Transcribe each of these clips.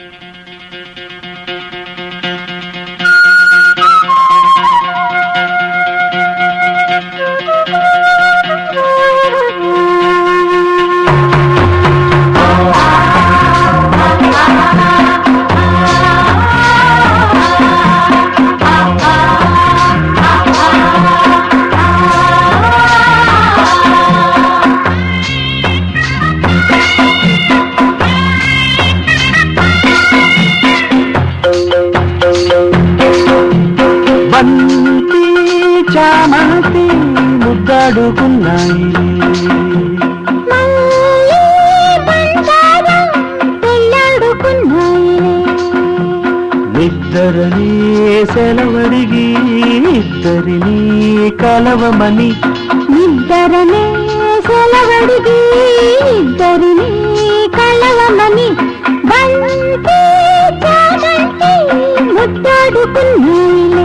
బంతి చామంతి ముద్దాడుకున్నాయి నిద్దరని సెలవడిగి ఇద్దరిని కలవమని నిద్దరనే సెలవడిగి ఇద్దరిని కలవమని బంతి చామంతి ముద్దాడుకున్నాయిలే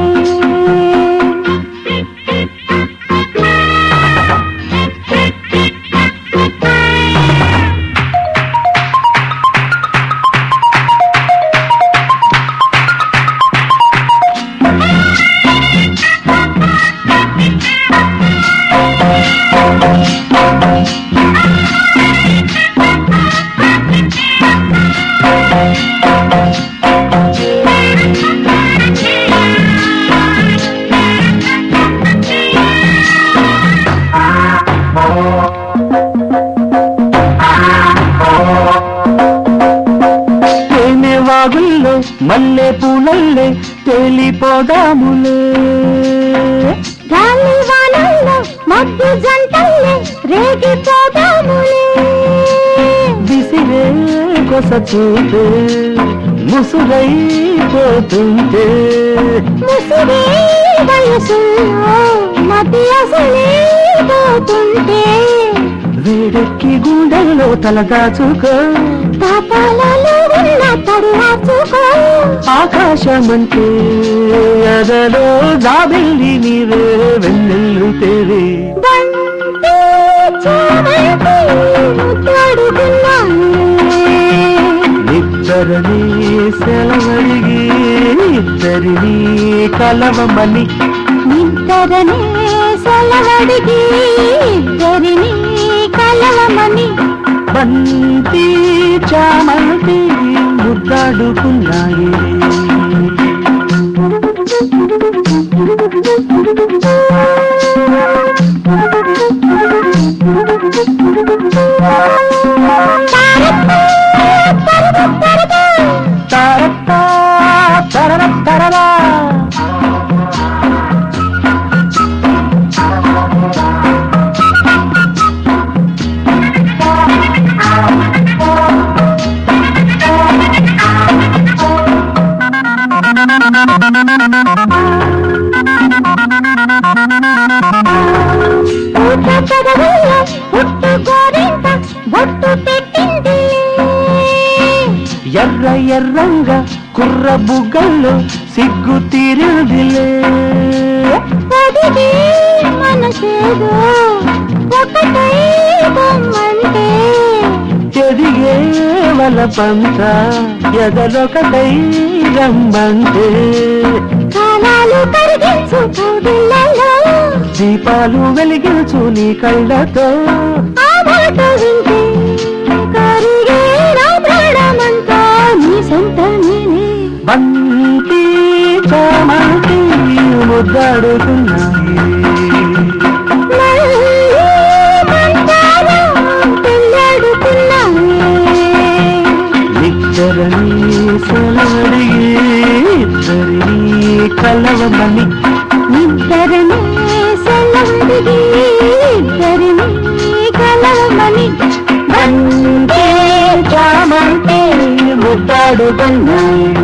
తేనె వాగుల్లో మల్లె పూలల్లే తేలిపోదాములే గాలి వానల్లో మబ్బు జంటల్లే రేగిపోదాములే విసిరే కొస చూపే ముసురైపోతుంటే ముసిరే వయసులో మతి అసలే పోతుంటే వేడెక్కి గుండెల్లో తలదాచుకో పాపాలలో ఉన్న తరువాచుకో ఆకాశమంటే అదలో జాబిల్లి నీవే వెన్నెల్లు తేవే బంతి చామంతి ముద్దాడుకున్నానులే. ఇద్దరిని సెలవడిగి ఇద్దరిని కలవమని నిద్దరనే సెలవడిగి ఇద్దరిని కలవమని బంతి చామంతి ముద్దాడుకున్నాయి తరత్తా తరర తరరా పూత పెదవుల్లో పుట్టు గోరింట బొట్టు పెట్టింది ఎర్ర ఎర్రంగా కుర్ర బుగ్గల్లో సిగ్గు తీరిందిలే పొదిగి మనసేదో ఒకటై బొమ్మంటే ఎదిగే వల పంత ఎదలొకటై రమ్మంటే కాలాలు కరిగించు కౌగిళ్ళలో దీపాలు వెలిగించు నీ కళ్ళతో ఆ మాట వింటే కరిగే నా ప్రాణమంతా నీ సొంత నేనే బంతి చామంతి ముద్దాడుతున్నాయి మళ్ళీ మంటారా పెళ్ళాడుకున్నానే ఇద్దరిని సెలవడిగి ఇద్దరిని కలవమని ఇద్దరిని సెలవుడిగి ఇద్దరిని కలవమని బంతి చామంతి ముద్దాడుతున్నాయి